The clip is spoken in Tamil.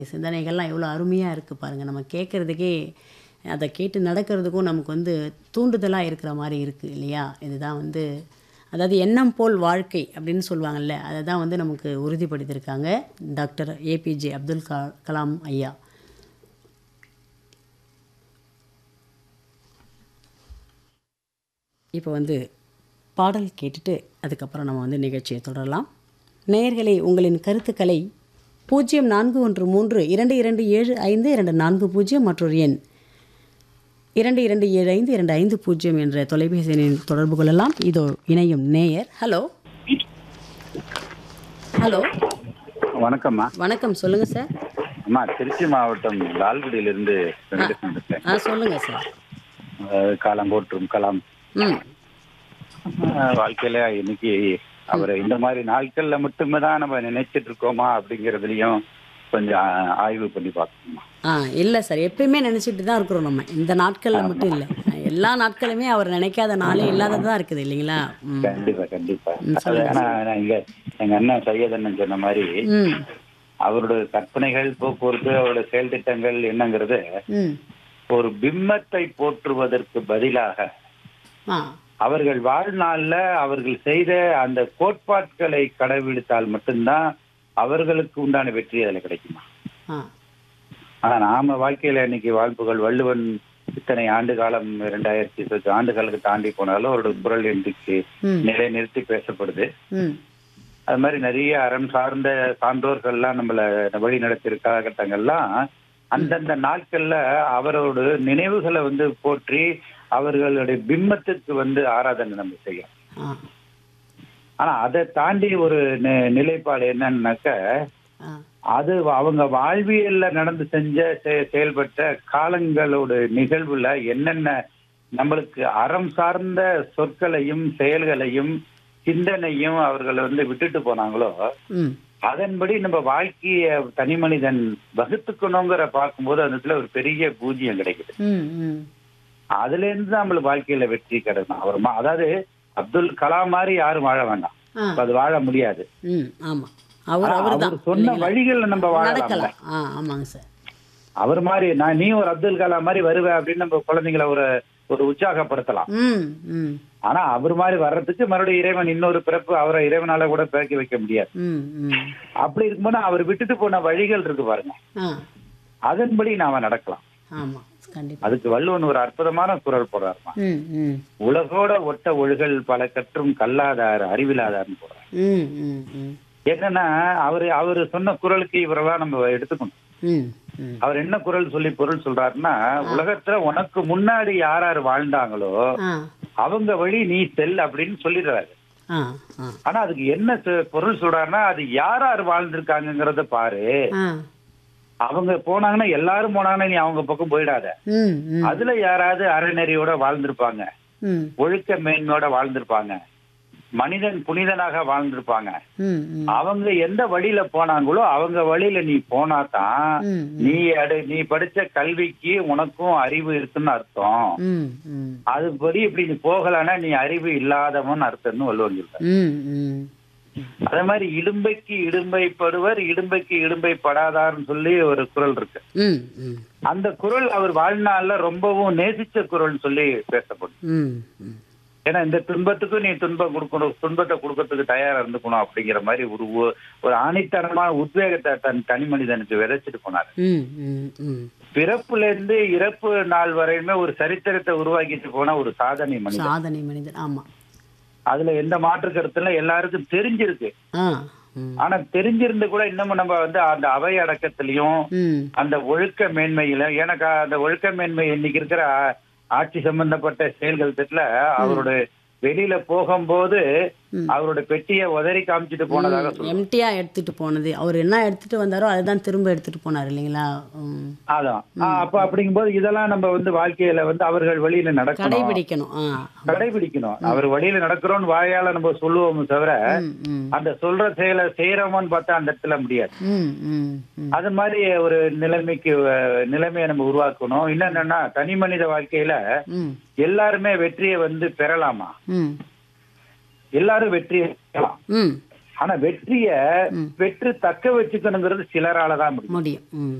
சிந்தனைகள்லாம் எவ்வளோ அருமையாக இருக்குது பாருங்கள் நம்ம கேட்குறதுக்கே அதை கேட்டு நடக்கிறதுக்கும் நமக்கு வந்து தூண்டுதலாக இருக்கிற மாதிரி இருக்குது இல்லையா இதுதான் வந்து அதாவது எண்ணம் போல் வாழ்க்கை அப்படின்னு சொல்லுவாங்கல்ல அதை தான் வந்து நமக்கு உறுதிப்படுத்தியிருக்காங்க டாக்டர் ஏபிஜே அப்துல் கா கலாம் ஐயா இப்போ வந்து பாடல் கேட்டுட்டு அதுக்கப்புறம் நம்ம வந்து நிகழ்ச்சியை தொடரலாம் நேயர்களே உங்களின் கருத்துக்களை பூஜ்ஜியம் நான்கு ஒன்று மூன்று இரண்டு இரண்டு ஏழு ஐந்து இரண்டு நான்கு பூஜ்ஜியம் மற்றொரு எண் இரண்டு இரண்டு ஏழு ஐந்து இரண்டு ஐந்து பூஜ்ஜியம் என்ற தொலைபேசி எண்ணில் தொடர்பு கொள்ளலாம் இதோ இணையும் நேயர் ஹலோ ஹலோ வணக்கம்மா வணக்கம் சொல்லுங்கள் சார் அம்மா திருச்சி மாவட்டம் லால்குடியிலிருந்து வெங்கடேசன் பேசுறேன் ஆ சொல்லுங்கள் சார் அஹ் காலம் போற்றும் கலாம் ம் அஹ் வாழ்க்கையில இன்னைக்கு அவரை இந்த மாதிரி நாட்கள்ல மட்டுமே தான் நம்ம நினைச்சிட்டு இருக்கோமா அப்படிங்கறதுலயும் கொஞ்சம் ஆ- ஆய்வு பண்ணி பார்க்கணுமா ஆ இல்லை சார் எப்பயுமே நினச்சிட்டு தான் இருக்கிறோம் நம்ம இந்த நாட்களில் மட்டும் இல்லை எல்லா நாட்களுமே அவர் நினைக்காத நாளே இல்லாததான் இருக்குது இல்லைங்களா ம் கண்டிப்பா கண்டிப்பா ம், அது ஆனா நான் இங்க எங்க அண்ணன் சையதண்ணன் சொன்ன மாதிரி ம் அவருடைய கற்பனைகள் போக்குவரத்து அவருடைய செயல் திட்டங்கள் என்னங்கிறது ம் ஒரு பிம்பத்தை போற்றுவதற்கு பதிலாக ஆ அவர்கள் வாழ்நாள்ல அவர்கள் செய்த அந்த கோட்பாட்களை கடைபிடித்தால் மட்டும்தான் அவர்களுக்கு உண்டான வெற்றி அதில் கிடைக்குமா ஆ ஆனா நாம வாழ்க்கையில இன்னைக்கு வாழ்ப்புகள் வள்ளுவன் இத்தனை ஆண்டு காலம் இரண்டாயிரத்தி சொச்ச ஆண்டுகளுக்கு தாண்டி போனாலும் அவருடைய குரல் இன்றைக்கு ம் நிலை நிறுத்தி பேசப்படுது ம் அது மாதிரி நிறைய அறம் சார்ந்த சான்றோர்கள்லாம் நம்மள வழி நடத்திய காலகட்டங்கள்லாம் அந்தந்த நாட்கள்ல அவரோட நினைவுகளை வந்து போற்றி அவர்களுடைய பிம்பத்துக்கு வந்து ஆராதனை நம்ம செய்யணும் ஆ ஆனா அதை தாண்டி ஒரு நி- நிலைப்பாடு என்னன்னாக்க ஆ அது அவங்க வாழ்வியல்ல நடந்து செஞ்ச செ- செயல்பட்ட காலங்களோட நிகழ்வுல என்னென்ன நம்மளுக்கு அறம் சார்ந்த சொற்களையும் செயல்களையும் சிந்தனையும் அவர்கள் வந்து விட்டுட்டு போனாங்களோ ம் அதன்படி நம்ம வாழ்க்கைய தனி மனிதன் வகுத்துக்கணுங்கிற பார்க்கும்போது அந்த இடத்துல ஒரு பெரிய பூஜ்யம் கிடைக்குது ம் ம் அதுல இருந்து தான் நம்மளுக்கு வாழ்க்கையில வெற்றி கிடைக்கும் அவர் மா- அதாவது அப்துல் கலாம் மாதிரி யாரும் வாழ வேண்டாம் ஆ அப்ப அது வாழ முடியாது ம் ஆமாம் அவர் அவர் தான் அவர் சொன்ன வழிகள்ல நம்ம வாழலாம் நடக்கலாம் ஆ ஆமாங்க சார் அவர் மாதிரி நான் நீ ஒரு அப்துல் கலாம் மாதிரி வருவ அப்படின்னு நம்ம குழந்தைங்களை ஒரு ஒரு உற்சாகப்படுத்தலாம் ம் ம் ஆனா அவர் மாதிரி வர்றதுக்கு மறுபடியும் இறைவன் இன்னொரு பிறப்பு அவரை இறைவனால கூட பிறக்கி வைக்க முடியாது ம் ம் அப்படி இருக்கும்போது அவர் விட்டுட்டு போன வழிகள் இருக்கு பாருங்க ஆ அதன்படி நாம நடக்கலாம் ஆமாம் கண்டிப்பாக அதுக்கு வள்ளுவன் ஒரு அற்புதமான குரல் போடுறாருமா ம் ம் உலகோட ஒட்ட ஒழுகல் பல கற்றும் கல்லாதார் அறிவிலாதார்னு போடுறாரு ம் ம் ம் என்னன்னா அவரு அவரு சொன்ன குரலுக்கு இவரெல்லாம் நம்ம எடுத்துக்கணும் ம் ம் அவர் என்ன குரல் சொல்லி பொருள் சொல்றாருன்னா உலகத்துல உனக்கு முன்னாடி யார் யார் வாழ்ந்தாங்களோ ஆ அவங்க வழி நீ செல் அப்படின்னு சொல்லிடுறாரு ஆ ஆ ஆனா அதுக்கு என்ன சொ- பொருள் சொல்றாருன்னா அது யார் யார் வாழ்ந்திருக்காங்கங்கறத பாரு ஆ அவங்க போனாங்கன்னா எல்லாரும் போனாங்கன்னா நீ அவங்க பக்கம் போயிடாத ம் ம் அதுல யாராவது அறநெறியோட வாழ்ந்திருப்பாங்க ம் ஒழுக்க மேன்மையோட வாழ்ந்திருப்பாங்க மனிதன் புனிதனாக வாழ்ந்திருப்பாங்க ம் ம் அவங்க எந்த வழியில போனாங்களோ அவங்க வழியில நீ போனா தான் ம் நீ அடு நீ படிச்ச கல்விக்கு உனக்கும் அறிவு இருக்குன்னு அர்த்தம் ம் ம் அதுபடி இப்படி நீ போகலன்னா நீ அறிவு இல்லாதவன் அர்த்தம்னு வள்ளுவன் சொல்றார் ம் ம் அதே மாதிரி இடும்பைக்கு இடும்பைப்படுவர் இடும்பைக்கு இடும்பைப்படாதார்னு சொல்லி ஒரு குரல் இருக்கு ம் ம் அந்த குரல் அவர் வாழ்நாள்ல ரொம்பவும் நேசிச்ச குரல் சொல்லி பேசப்படும் ம் ம் ஏன்னா இந்த துன்பத்துக்கும் நீ துன்பம் கொடுக்கணும் துன்பத்தை கொடுக்கறதுக்கு தயாரா இருந்துக்கணும் அப்படிங்கிற மாதிரி ஒரு ஒ- ஒரு ஆணித்தனமான உத்வேகத்தை தன் தனி மனிதனுக்கு விதைச்சிட்டு போனார் ம் ம் ம் பிறப்புல இருந்து இறப்பு நாள் வரையுமே ஒரு சரித்திரத்தை உருவாக்கிட்டு போன ஒரு சாதனை மனிதன் சாதனை மனிதன் ஆமாம் அதுல எந்த மாற்று கருத்துல எல்லாருக்கும் தெரிஞ்சிருக்கு ஆ ம் ஆனா தெரிஞ்சிருந்து கூட இன்னமும் நம்ம வந்து அந்த அவை அடக்கத்திலையும் ம் அந்த ஒழுக்க மேன்மையில எனக்கு அந்த ஒழுக்க மேன்மை இன்னைக்கு இருக்கிற ஆ- ஆட்சி சம்பந்தப்பட்ட செயல்கள் திட்டல அவரோட வெளியில போகும்போது ம். அவரோட பெட்டியை உதறி காமிச்சிட்டு போனதாக சொல்லுவாங்க எம்டியாக எடுத்துகிட்டு போனது அவர் என்ன எடுத்துகிட்டு வந்தாரோ அதுதான் திரும்ப எடுத்துகிட்டு போனார் இல்லைங்களா ம் அதான் ஆ, அப்ப அப்படிங்கும்போது இதெல்லாம் நம்ம வந்து வாழ்க்கையில வந்து அவர்கள் வழியில நடக்கணும் கடைபிடிக்கணும் ஆ கடைபிடிக்கணும் அவர் வழியில நடக்கிறோம்னு வாயால நம்ம சொல்லுவோம் தவிர ம் ம் அந்த சொல்ற செயலை செய்யறோமான்னு பார்த்தா அந்த இடத்துல முடியாது ம் ம் ம் அது மாதிரி ஒரு நிலைமைக்கு அஹ், நிலைமையை நம்ம உருவாக்கணும் இன்னும் தனி மனித வாழ்க்கையில ம் எல்லாருமே வெற்றியை வந்து பெறலாமா ம் எல்லாரும் வெற்றியை பெறலாம் ம் ஆனா வெற்றிய ம். பெற்று தக்க வச்சுக்கணுங்கிறது சிலரால தான் முடியும் முடியும் ம்